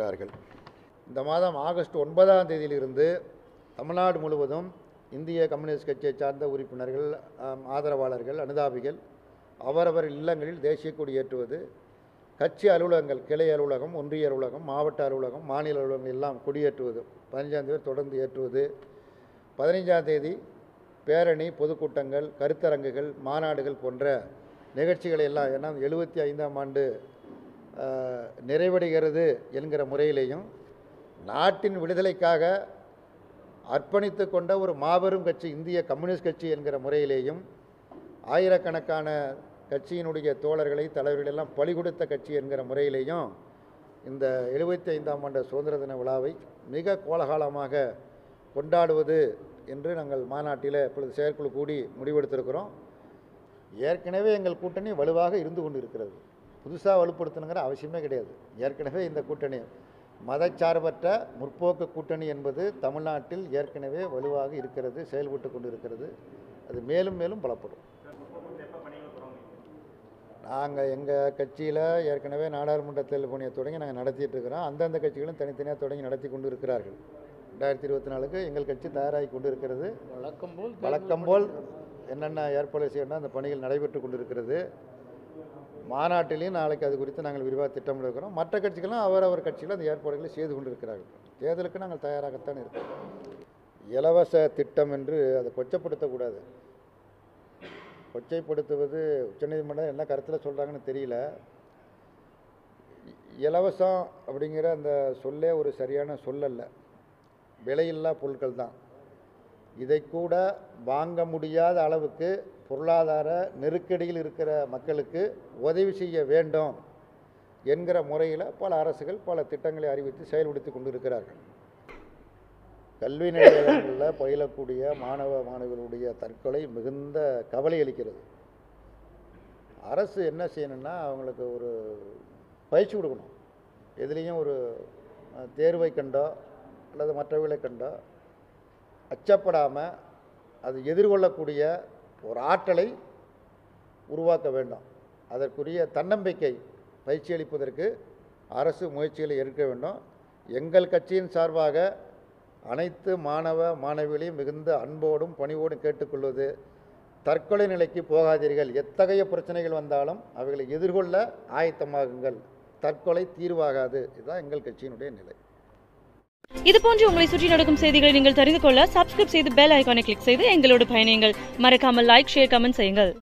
கொண்டிருக்கிறார்கள் இந்த மாதம் ஆகஸ்ட் ஒன்பதாம் தேதியிலிருந்து தமிழ்நாடு முழுவதும் இந்திய கம்யூனிஸ்ட் கட்சியை சார்ந்த உறுப்பினர்கள் ஆம், ஆதரவாளர்கள் அனுதாபிகள் அவரவர் இல்லங்களில் தேசிய கொடி ஏற்றுவது கட்சி அலுவலகங்கள் கிளை அலுவலகம் ஒன்றிய அலுவலகம் மாவட்ட அலுவலகம் மாநில அலுவலகங்கள் எல்லாம் கொடியேற்றுவது பதினஞ்சாம் தேதி தொடர்ந்து ஏற்றுவது பதினைஞ்சாம் தேதி பேரணி பொதுக்கூட்டங்கள் கருத்தரங்குகள் மாநாடுகள் போன்ற நிகழ்ச்சிகளை எல்லாம் ஏன்னா எழுபத்தி ஐந்தாம் ஆண்டு ஆஹ், நிறைவடைகிறது என்கிற முறையிலேயும் நாட்டின் விடுதலைக்காக அர்ப்பணித்து கொண்ட ஒரு மாபெரும் கட்சி இந்திய கம்யூனிஸ்ட் கட்சி என்கிற முறையிலேயும் ஆயிரக்கணக்கான கட்சியினுடைய தோழர்களை தலைவர்கள் எல்லாம் பலி கொடுத்த கட்சி என்கிற முறையிலேயும் இந்த எழுபத்தி ஐந்தாம் ஆண்டு சுதந்திர தின விழாவை மிக கோலாகலமாக கொண்டாடுவது என்று நாங்கள் மாநாட்டில் இப்பொழுது செயற்குழு கூடி முடிவெடுத்திருக்கிறோம் ஏற்கனவே எங்கள் கூட்டணி வலுவாக இருந்து கொண்டு இருக்கிறது புதுசாக வலுப்படுத்தணுங்கிற அவசியமே கிடையாது ஏற்கனவே இந்த கூட்டணி மதச்சார்பற்ற முற்போக்கு கூட்டணி என்பது தமிழ்நாட்டில் ஏற்கனவே வலுவாக இருக்கிறது செயல்பட்டு கொண்டு இருக்கிறது அது மேலும் மேலும் பலப்படும் நாங்கள் எங்கள் கட்சியில் ஏற்கனவே நாடாளுமன்ற தேர்தல் பணியை தொடங்கி நாங்கள் நடத்திட்டு இருக்கிறோம் அந்தந்த கட்சிகளும் தனித்தனியாக தொடங்கி நடத்தி கொண்டு இருக்கிறார்கள் ரெண்டாயிரத்தி இருபத்தி நாலுக்கு எங்கள் கட்சி தயாராகி கொண்டு இருக்கிறது வழக்கம் போல் வழக்கம் போல் என்னென்ன ஏற்பாடு செய்யணும் அந்த பணிகள் நடைபெற்று கொண்டிருக்கிறது மாநாட்டிலையும் நாளைக்கு அது குறித்து நாங்கள் விரிவாக திட்டமிட இருக்கிறோம் மற்ற கட்சிகளும் அவரவர் கட்சிகளும் அந்த ஏற்பாடுகளை செய்து கொண்டிருக்கிறார்கள் தேர்தலுக்கு நாங்கள் தயாராகத்தான் இருக்கோம் இலவச திட்டம் என்று அதை கொச்சப்படுத்தக்கூடாது கொச்சைப்படுத்துவது உச்சநீதிமன்றம் என்ன கருத்தில் சொல்கிறாங்கன்னு தெரியல இ- இலவசம் அப்படிங்கிற அந்த சொல்லே ஒரு சரியான சொல்லல்ல விலையில்லா பொருட்கள் தான் இதை கூட வாங்க முடியாத அளவுக்கு பொருளாதார நெருக்கடியில் இருக்கிற மக்களுக்கு உதவி செய்ய வேண்டும் என்கிற முறையில் பல அரசுகள் பல திட்டங்களை அறிவித்து செயல்படுத்தி கொண்டிருக்கிறார்கள் கல்வி நிலையங்களில் பயிலக்கூடிய மாணவ மாணவிகளுடைய தற்கொலை மிகுந்த கவலை அளிக்கிறது அரசு என்ன செய்யணும்னா அவங்களுக்கு ஒரு பயிற்சி கொடுக்கணும் எதுலேயும் ஒரு அஹ், தேர்வை கண்டோ அல்லது மற்றவர்களை கண்டோ அச்சப்படாமல் அது எதிர்கொள்ளக்கூடிய ஒரு ஆற்றலை உருவாக்க வேண்டும் அதற்குரிய தன்னம்பிக்கை பயிற்சி அளிப்பதற்கு அரசு முயற்சிகளை எடுக்க வேண்டும் எங்கள் கட்சியின் சார்பாக அனைத்து மாணவ மாணவிகளையும் மிகுந்த அன்போடும் பணிவோடும் கேட்டுக்கொள்வது தற்கொலை நிலைக்கு போகாதீர்கள் எத்தகைய பிரச்சனைகள் வந்தாலும் அவைகளை எதிர்கொள்ள ஆயத்தமாகுங்கள் தற்கொலை தீர்வாகாது இதுதான் எங்கள் கட்சியினுடைய நிலை இது போன்று உங்களை சுற்றி நடக்கும் செய்திகளை நீங்கள் தெரிந்து கொள்ள சப்ஸ்கிரைப் செய்து பெல் ஐகானை கிளிக் செய்து எங்களோடு பயணியுங்கள் மறக்காமல் லைக் ஷேர் கமெண்ட் செய்யுங்கள்